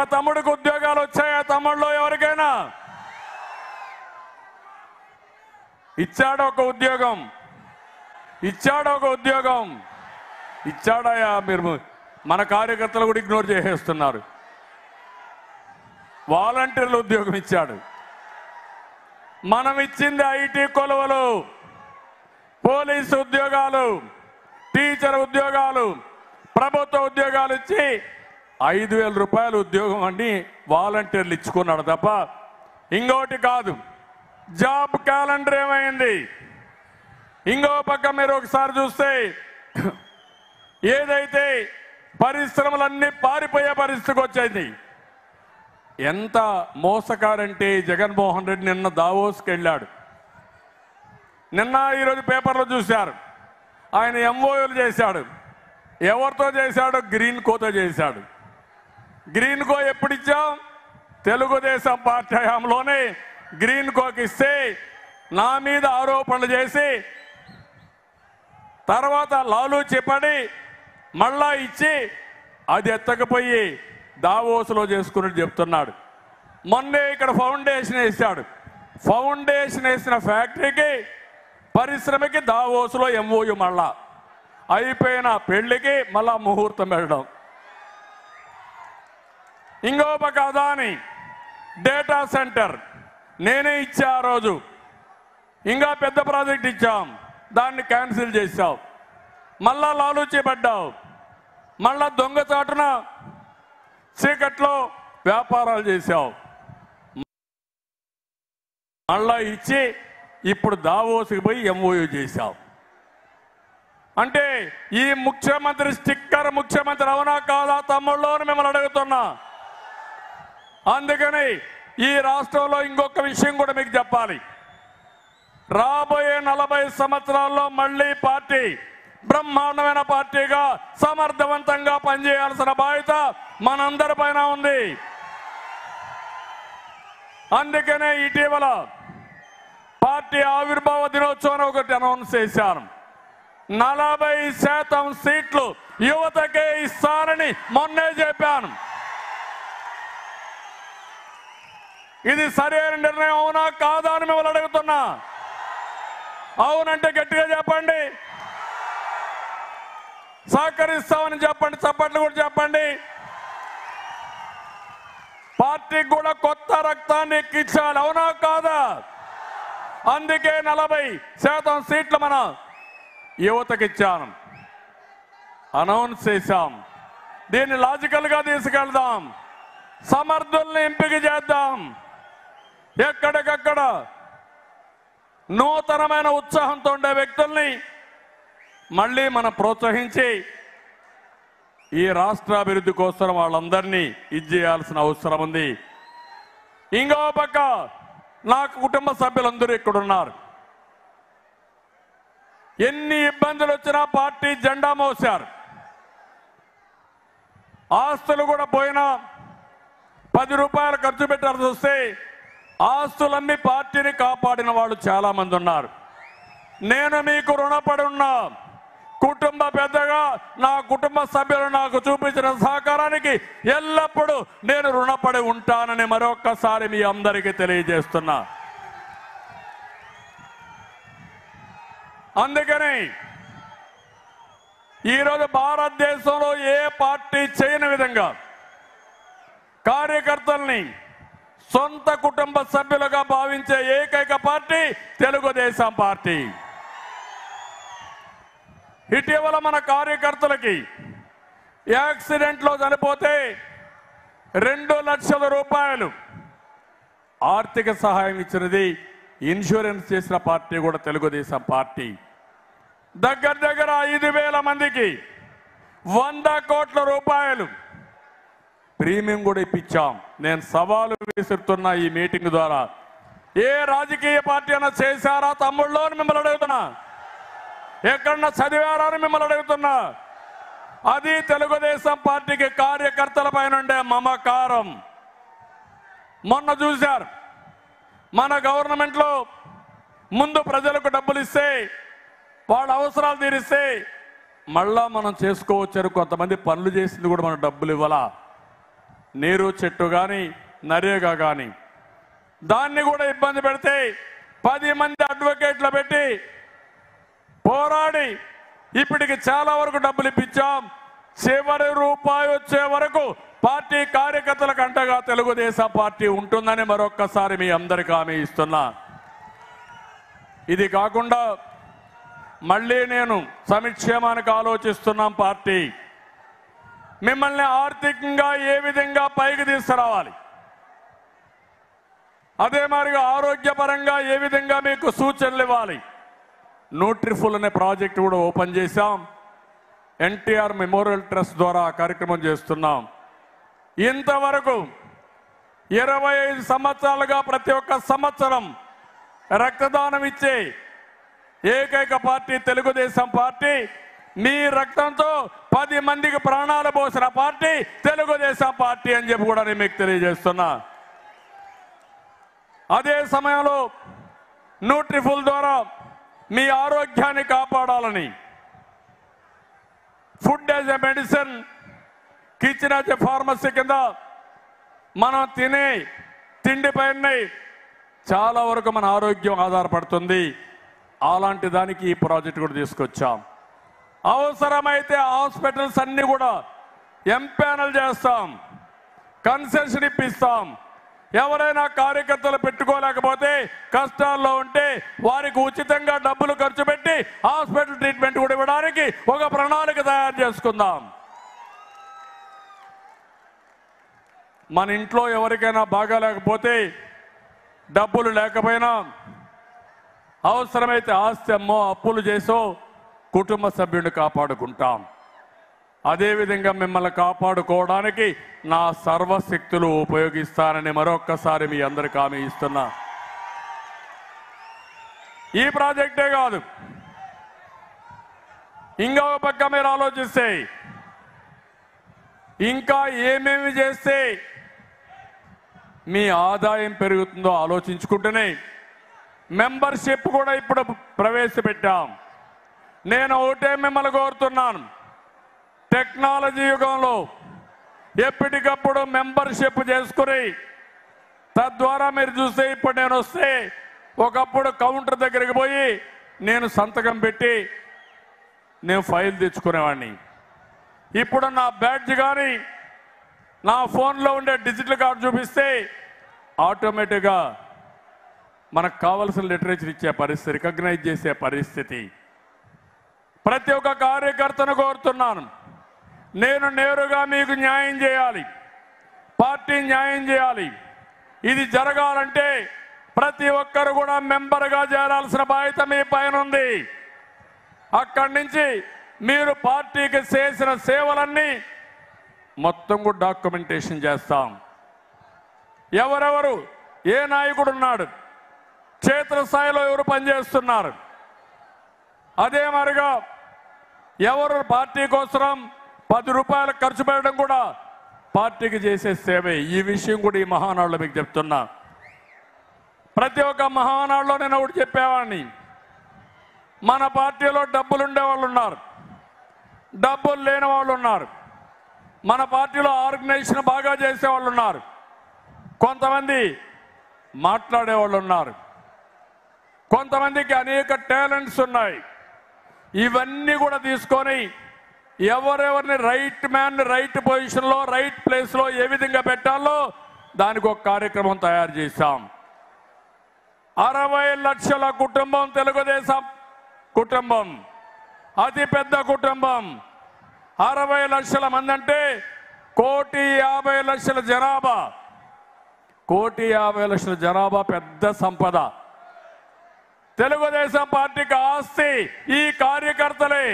తమ్ముడికి ఉద్యోగాలు వచ్చాయా తమ్ముళ్ళు ఎవరికైనా ఇచ్చాడు ఒక ఉద్యోగం ఇచ్చాడు ఒక ఉద్యోగం ఇచ్చాడయా మీరు మన కార్యకర్తలు కూడా ఇగ్నోర్ చేసేస్తున్నారు వాలంటీర్లు ఉద్యోగం ఇచ్చాడు మనం ఇచ్చింది ఐటీ కొలువలు పోలీసు ఉద్యోగాలు టీచర్ ఉద్యోగాలు ప్రభుత్వ ఉద్యోగాలు ఇచ్చి ఐదు వేల రూపాయలు ఉద్యోగం అని వాలంటీర్లు ఇచ్చుకున్నాడు తప్ప ఇంకోటి కాదు జాబ్ క్యాలెండర్ ఏమైంది ఇంకో పక్క మీరు ఒకసారి చూస్తే ఏదైతే పరిశ్రమలన్నీ పారిపోయే పరిస్థితికి వచ్చేది ఎంత మోసకారంటే జగన్మోహన్ రెడ్డి నిన్న దావోస్కి వెళ్ళాడు నిన్న ఈరోజు పేపర్లో చూశారు ఆయన ఎంఓయూలు చేశాడు ఎవరితో చేశాడు గ్రీన్ కోతో చేశాడు గ్రీన్ కో ఎప్పుడు ఇచ్చాం తెలుగుదేశం పార్టీ హయాంలోనే గ్రీన్ కోకి ఇస్తే నా మీద ఆరోపణలు చేసి తర్వాత లాలు చెప్పడి మళ్ళా ఇచ్చి అది ఎత్తకపోయి దావోసులో చేసుకున్నట్టు చెప్తున్నాడు మొన్నే ఇక్కడ ఫౌండేషన్ వేసాడు ఫౌండేషన్ వేసిన ఫ్యాక్టరీకి పరిశ్రమకి దావోసులో ఎంఓయు మళ్ళా అయిపోయిన పెళ్లికి మళ్ళా ముహూర్తం పెట్టడం ఇంకో పక్క అదాని డేటా సెంటర్ నేనే ఇచ్చా ఆ రోజు ఇంకా పెద్ద ప్రాజెక్ట్ ఇచ్చాం దాన్ని క్యాన్సిల్ చేశావు మళ్ళా లాలూచిపడ్డావు మళ్ళా దొంగచాటున చీకట్లో వ్యాపారాలు చేశావు మళ్ళా ఇచ్చి ఇప్పుడు దావోసుకి పోయి ఎంఓయూ చేశావు అంటే ఈ ముఖ్యమంత్రి స్టిక్కర్ ముఖ్యమంత్రి అవునా కాదా తమ్ముళ్ళు అని మిమ్మల్ని అడుగుతున్నా అందుకని ఈ రాష్ట్రంలో ఇంకొక విషయం కూడా మీకు చెప్పాలి రాబోయే నలభై సంవత్సరాల్లో మళ్ళీ పార్టీ బ్రహ్మాండమైన పార్టీగా సమర్థవంతంగా పనిచేయాల్సిన బాధ్యత మనందరి పైన ఉంది అందుకనే ఇటీవల పార్టీ ఆవిర్భావ దినోత్సవం ఒకటి అనౌన్స్ చేశాను నలభై శాతం సీట్లు యువతకే ఇస్తారని మొన్నే చెప్పాను ఇది సరైన నిర్ణయం అవునా కాదా అని మిమ్మల్ని అడుగుతున్నా అవునంటే గట్టిగా చెప్పండి సహకరిస్తామని చెప్పండి చప్పట్లు కూడా చెప్పండి పార్టీకి కూడా కొత్త రక్తాన్ని ఎక్కించాలి అవునా కాదా అందుకే నలభై శాతం సీట్లు మన యువతకి ఇచ్చాను అనౌన్స్ చేశాం దీన్ని లాజికల్ గా తీసుకెళ్దాం సమర్థుల్ని ఎంపిక చేద్దాం ఎక్కడికక్కడ నూతనమైన ఉత్సాహంతో ఉండే వ్యక్తుల్ని మళ్ళీ మనం ప్రోత్సహించి ఈ రాష్ట్ర అభివృద్ధి కోసం వాళ్ళందరినీ ఇది చేయాల్సిన అవసరం ఉంది ఇంకో పక్క నా కుటుంబ సభ్యులందరూ ఇక్కడ ఉన్నారు ఎన్ని ఇబ్బందులు వచ్చినా పార్టీ జెండా మోశారు ఆస్తులు కూడా పోయినా పది రూపాయలు ఖర్చు పెట్టాల్సి వస్తే ఆస్తులమ్మి పార్టీని కాపాడిన వాళ్ళు చాలా మంది ఉన్నారు నేను మీకు రుణపడి ఉన్నా కుటుంబ పెద్దగా నా కుటుంబ సభ్యులు నాకు చూపించిన సహకారానికి ఎల్లప్పుడూ నేను రుణపడి ఉంటానని మరొక్కసారి మీ అందరికీ తెలియజేస్తున్నా అందుకని ఈరోజు భారతదేశంలో ఏ పార్టీ చేయని విధంగా కార్యకర్తల్ని సొంత కుటుంబ సభ్యులుగా భావించే ఏకైక పార్టీ తెలుగుదేశం పార్టీ ఇటీవల మన కార్యకర్తలకి యాక్సిడెంట్ లో చనిపోతే రెండు లక్షల రూపాయలు ఆర్థిక సహాయం ఇచ్చినది ఇన్సూరెన్స్ చేసిన పార్టీ కూడా తెలుగుదేశం పార్టీ దగ్గర దగ్గర ఐదు వేల మందికి వంద కోట్ల రూపాయలు ప్రీమియం కూడా ఇప్పించాం నేను సవాలు విసురుతున్నా ఈ మీటింగ్ ద్వారా ఏ రాజకీయ పార్టీ అయినా చేశారా తమ్ముళ్ళు అని మిమ్మల్ని అడుగుతున్నా ఎక్కడన్నా చదివారా అని మిమ్మల్ని అడుగుతున్నా అది తెలుగుదేశం పార్టీకి కార్యకర్తల పైన ఉండే మమకారం మొన్న చూశారు మన గవర్నమెంట్ లో ముందు ప్రజలకు డబ్బులు ఇస్తే వాళ్ళ అవసరాలు తీరిస్తే మళ్ళా మనం చేసుకోవచ్చని కొంతమంది పనులు చేసింది కూడా మనం డబ్బులు ఇవ్వాలా నీరు చెట్టు కానీ నరేగా కానీ దాన్ని కూడా ఇబ్బంది పెడితే పది మంది అడ్వకేట్లు పెట్టి పోరాడి ఇప్పటికి చాలా వరకు డబ్బులు ఇప్పించాం చివరి రూపాయి వచ్చే వరకు పార్టీ కార్యకర్తలకు అంటగా తెలుగుదేశం పార్టీ ఉంటుందని మరొక్కసారి మీ అందరికి హామీ ఇస్తున్నా ఇది కాకుండా మళ్ళీ నేను సమిక్షేమానికి ఆలోచిస్తున్నాం పార్టీ మిమ్మల్ని ఆర్థికంగా ఏ విధంగా పైకి తీసుకురావాలి అదే మాదిరిగా ఆరోగ్యపరంగా ఏ విధంగా మీకు సూచనలు ఇవ్వాలి న్యూట్రిఫుల్ అనే ప్రాజెక్ట్ కూడా ఓపెన్ చేశాం ఎన్టీఆర్ మెమోరియల్ ట్రస్ట్ ద్వారా ఆ కార్యక్రమం చేస్తున్నాం ఇంతవరకు ఇరవై ఐదు సంవత్సరాలుగా ప్రతి ఒక్క సంవత్సరం రక్తదానం ఇచ్చే ఏకైక పార్టీ తెలుగుదేశం పార్టీ మీ రక్తంతో పది మందికి ప్రాణాలు పోసిన పార్టీ తెలుగుదేశం పార్టీ అని చెప్పి కూడా నేను మీకు తెలియజేస్తున్నా అదే సమయంలో న్యూట్రిఫుల్ ద్వారా మీ ఆరోగ్యాన్ని కాపాడాలని food as a medicine kitchen as a pharmacy కింద మనం తినే తిండి పైన చాలా వరకు మన ఆరోగ్యం ఆధారపడుతుంది అలాంటి దానికి ఈ ప్రాజెక్ట్ కూడా తీసుకొచ్చాం అవసరమైతే హాస్పిటల్స్ అన్ని కూడా ఎంపానల్ చేస్తాం కన్సెషన్ ఇప్పిస్తాం ఎవరైనా కార్యకర్తలు పెట్టుకోలేకపోతే కష్టాల్లో ఉంటే వారికి ఉచితంగా డబ్బులు ఖర్చు పెట్టి హాస్పిటల్ ట్రీట్మెంట్ కూడా ఇవ్వడానికి ఒక ప్రణాళిక తయారు చేసుకుందాం మన ఇంట్లో ఎవరికైనా బాగాలేకపోతే డబ్బులు లేకపోయినా అవసరమైతే ఆస్తి అమ్మో అప్పులు చేసో కుటుంబ సభ్యుడిని కాపాడుకుంటాం అదేవిధంగా మిమ్మల్ని కాపాడుకోవడానికి నా సర్వశక్తులు ఉపయోగిస్తానని మరొక్కసారి మీ అందరికి హామీ ఇస్తున్నా ఈ ప్రాజెక్టే కాదు ఇంకొక పక్క మీరు ఆలోచిస్తే ఇంకా ఏమేమి చేస్తే మీ ఆదాయం పెరుగుతుందో ఆలోచించుకుంటూనే మెంబర్షిప్ కూడా ఇప్పుడు ప్రవేశపెట్టాం నేను ఒకటే మిమ్మల్ని కోరుతున్నాను టెక్నాలజీ యుగంలో ఎప్పటికప్పుడు మెంబర్షిప్ చేసుకుని తద్వారా మీరు చూస్తే ఇప్పుడు నేను వస్తే ఒకప్పుడు కౌంటర్ దగ్గరికి పోయి నేను సంతకం పెట్టి నేను ఫైల్ తెచ్చుకునేవాడిని ఇప్పుడు నా బ్యాడ్జ్ కానీ నా ఫోన్లో ఉండే డిజిటల్ కార్డు చూపిస్తే ఆటోమేటిక్గా మనకు కావలసిన లిటరేచర్ ఇచ్చే పరిస్థితి రికగ్నైజ్ చేసే పరిస్థితి ప్రతి ఒక్క కార్యకర్తను కోరుతున్నాను నేను నేరుగా మీకు న్యాయం చేయాలి పార్టీ న్యాయం చేయాలి ఇది జరగాలంటే ప్రతి ఒక్కరు కూడా మెంబర్గా చేరాల్సిన బాధ్యత మీ పైన ఉంది అక్కడి నుంచి మీరు పార్టీకి చేసిన సేవలన్నీ మొత్తం కూడా డాక్యుమెంటేషన్ చేస్తాం ఎవరెవరు ఏ నాయకుడు ఉన్నాడు క్షేత్రస్థాయిలో ఎవరు పనిచేస్తున్నారు అదే మరిగా ఎవరు పార్టీ కోసం పది రూపాయలు ఖర్చు పెట్టడం కూడా పార్టీకి చేసే సేవే ఈ విషయం కూడా ఈ మహానాడులో మీకు చెప్తున్నా ప్రతి ఒక్క మహానాడులో నేను ఒకటి చెప్పేవాడిని మన పార్టీలో డబ్బులు ఉండే వాళ్ళు ఉన్నారు డబ్బులు లేని వాళ్ళు ఉన్నారు మన పార్టీలో ఆర్గనైజేషన్ బాగా చేసే వాళ్ళు ఉన్నారు కొంతమంది మాట్లాడే వాళ్ళు ఉన్నారు కొంతమందికి అనేక టాలెంట్స్ ఉన్నాయి ఇవన్నీ కూడా తీసుకొని ఎవరెవరిని రైట్ మ్యాన్ రైట్ పొజిషన్లో రైట్ ప్లేస్లో ఏ విధంగా పెట్టాలో దానికి ఒక కార్యక్రమం తయారు చేశాం అరవై లక్షల కుటుంబం తెలుగుదేశం కుటుంబం అతి పెద్ద కుటుంబం అరవై లక్షల మంది అంటే కోటి యాభై లక్షల జనాభా కోటి యాభై లక్షల జనాభా పెద్ద సంపద తెలుగుదేశం పార్టీకి ఆస్తి ఈ కార్యకర్తలే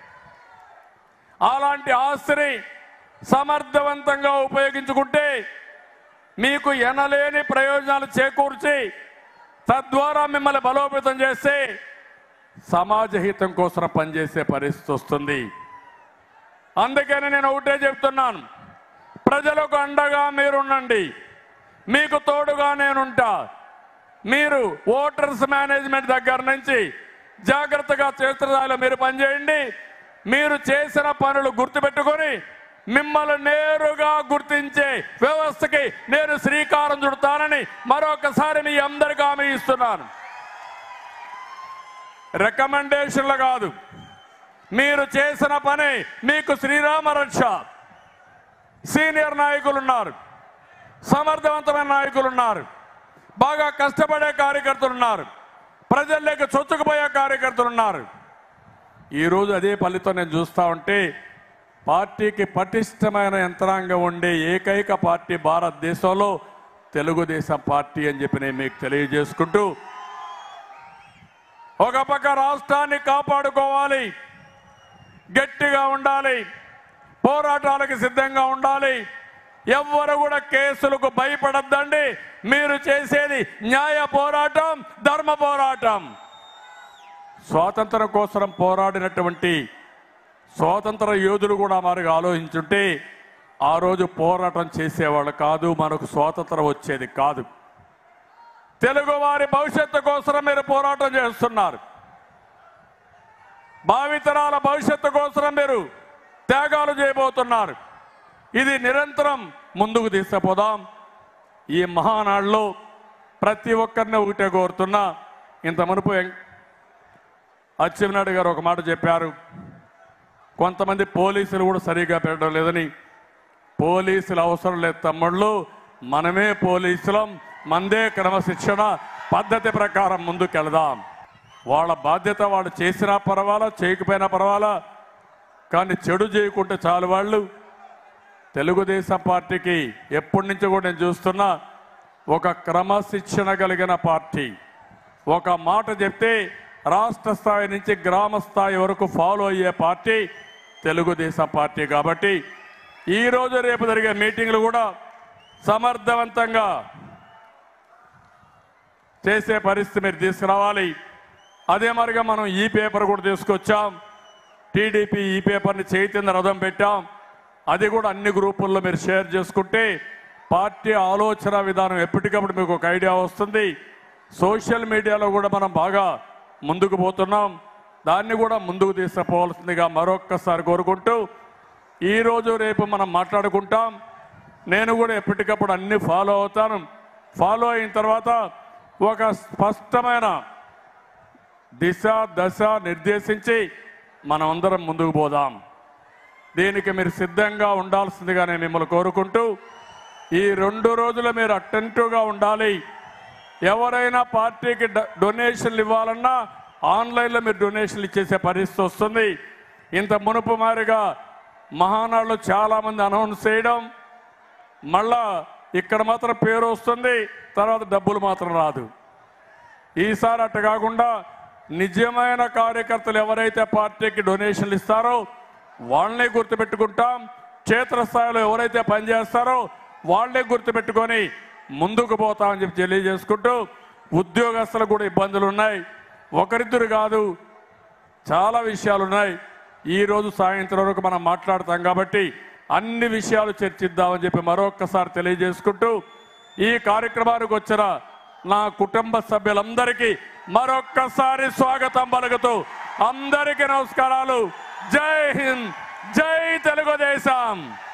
అలాంటి ఆస్తిని సమర్థవంతంగా ఉపయోగించుకుంటే మీకు ఎనలేని ప్రయోజనాలు చేకూర్చి తద్వారా మిమ్మల్ని బలోపేతం చేస్తే సమాజ హితం కోసం పనిచేసే పరిస్థితి వస్తుంది అందుకని నేను ఒకటే చెప్తున్నాను ప్రజలకు అండగా మీరుండండి మీకు తోడుగా నేనుంటా మీరు ఓటర్స్ మేనేజ్మెంట్ దగ్గర నుంచి జాగ్రత్తగా క్షేత్రస్థాయిలో మీరు పనిచేయండి మీరు చేసిన పనులు గుర్తుపెట్టుకొని మిమ్మల్ని నేరుగా గుర్తించే వ్యవస్థకి నేను శ్రీకారం చుడతానని మరొకసారి మీ అందరికీ హామీ ఇస్తున్నాను రికమెండేషన్లు కాదు మీరు చేసిన పని మీకు శ్రీరామ రక్ష సీనియర్ నాయకులు ఉన్నారు సమర్థవంతమైన నాయకులు ఉన్నారు బాగా కష్టపడే కార్యకర్తలు ఉన్నారు ప్రజల్లోకి చొచ్చుకుపోయే కార్యకర్తలు ఉన్నారు ఈరోజు అదే ఫలితం నేను చూస్తా ఉంటే పార్టీకి పటిష్టమైన యంత్రాంగం ఉండే ఏకైక పార్టీ భారతదేశంలో తెలుగుదేశం పార్టీ అని చెప్పి నేను మీకు తెలియజేసుకుంటూ ఒక పక్క రాష్ట్రాన్ని కాపాడుకోవాలి గట్టిగా ఉండాలి పోరాటాలకు సిద్ధంగా ఉండాలి ఎవ్వరు కూడా కేసులకు భయపడద్దండి మీరు చేసేది న్యాయ పోరాటం ధర్మ పోరాటం స్వాతంత్రం కోసం పోరాడినటువంటి స్వాతంత్ర యోధులు కూడా మనకు ఆలోచించుంటే ఆ రోజు పోరాటం చేసేవాళ్ళు కాదు మనకు స్వాతంత్రం వచ్చేది కాదు తెలుగు వారి భవిష్యత్తు కోసం మీరు పోరాటం చేస్తున్నారు భావితరాల భవిష్యత్తు కోసం మీరు త్యాగాలు చేయబోతున్నారు ఇది నిరంతరం ముందుకు తీసుకుపోదాం ఈ మహానాడులో ప్రతి ఒక్కరిని ఒకటే కోరుతున్నా ఇంత మునుపు ఎం- అచ్చెన్నాయుడు గారు ఒక మాట చెప్పారు కొంతమంది పోలీసులు కూడా సరిగా పెట్టడం లేదని పోలీసులు అవసరం లేదు తమ్ముళ్ళు మనమే పోలీసులం మందే క్రమశిక్షణ పద్ధతి ప్రకారం ముందుకెళదాం వాళ్ళ బాధ్యత వాళ్ళు చేసినా పర్వాలా చేయకపోయినా పర్వాలా కానీ చెడు చేయకుంటే చాలు వాళ్ళు తెలుగుదేశం పార్టీకి ఎప్పటి నుంచో కూడా నేను చూస్తున్నా ఒక క్రమశిక్షణ కలిగిన పార్టీ ఒక మాట చెప్తే రాష్ట్ర స్థాయి నుంచి గ్రామ స్థాయి వరకు ఫాలో అయ్యే పార్టీ తెలుగుదేశం పార్టీ కాబట్టి ఈ రోజు రేపు జరిగే మీటింగ్లు కూడా సమర్థవంతంగా చేసే పరిస్థితి మీరు తీసుకురావాలి అదే మరిగా మనం ఈ పేపర్ కూడా తీసుకొచ్చాం టీడీపీ ఈ పేపర్ని చైతన్య రథం పెట్టాం అది కూడా అన్ని గ్రూపుల్లో మీరు షేర్ చేసుకుంటే పార్టీ ఆలోచన విధానం ఎప్పటికప్పుడు మీకు ఒక ఐడియా వస్తుంది సోషల్ మీడియాలో కూడా మనం బాగా ముందుకు పోతున్నాం దాన్ని కూడా ముందుకు తీసుకుపోవాల్సిందిగా మరొక్కసారి కోరుకుంటూ ఈరోజు రేపు మనం మాట్లాడుకుంటాం నేను కూడా ఎప్పటికప్పుడు అన్ని ఫాలో అవుతాను ఫాలో అయిన తర్వాత ఒక స్పష్టమైన దిశ దశ నిర్దేశించి మనం అందరం ముందుకు పోదాం దీనికి మీరు సిద్ధంగా ఉండాల్సిందిగా నేను మిమ్మల్ని కోరుకుంటూ ఈ రెండు రోజులు మీరు అటెంటివ్గా ఉండాలి ఎవరైనా పార్టీకి డ- డొనేషన్లు ఇవ్వాలన్నా ఆన్లైన్లో మీరు డొనేషన్లు ఇచ్చేసే పరిస్థితి వస్తుంది ఇంత మునుపు మారిగా మహానాడులో చాలామంది అనౌన్స్ చేయడం మళ్ళా ఇక్కడ మాత్రం పేరు వస్తుంది తర్వాత డబ్బులు మాత్రం రాదు ఈసారి అట్ట కాకుండా నిజమైన కార్యకర్తలు ఎవరైతే పార్టీకి డొనేషన్లు ఇస్తారో వాళ్ళనే గుర్తుపెట్టుకుంటాం క్షేత్రస్థాయిలో ఎవరైతే పనిచేస్తారో వాళ్ళే గుర్తుపెట్టుకొని ముందుకు పోతామని చెప్పి తెలియజేసుకుంటూ ఉద్యోగస్తులకు కూడా ఇబ్బందులు ఉన్నాయి ఒకరిద్దరు కాదు చాలా విషయాలు ఉన్నాయి ఈ రోజు సాయంత్రం వరకు మనం మాట్లాడతాం కాబట్టి అన్ని విషయాలు చర్చిద్దామని చెప్పి మరొక్కసారి తెలియజేసుకుంటూ ఈ కార్యక్రమానికి వచ్చిన నా కుటుంబ సభ్యులందరికీ మరొక్కసారి స్వాగతం పలుకుతూ అందరికీ నమస్కారాలు జై హింద్ జై తెలుగుదేశం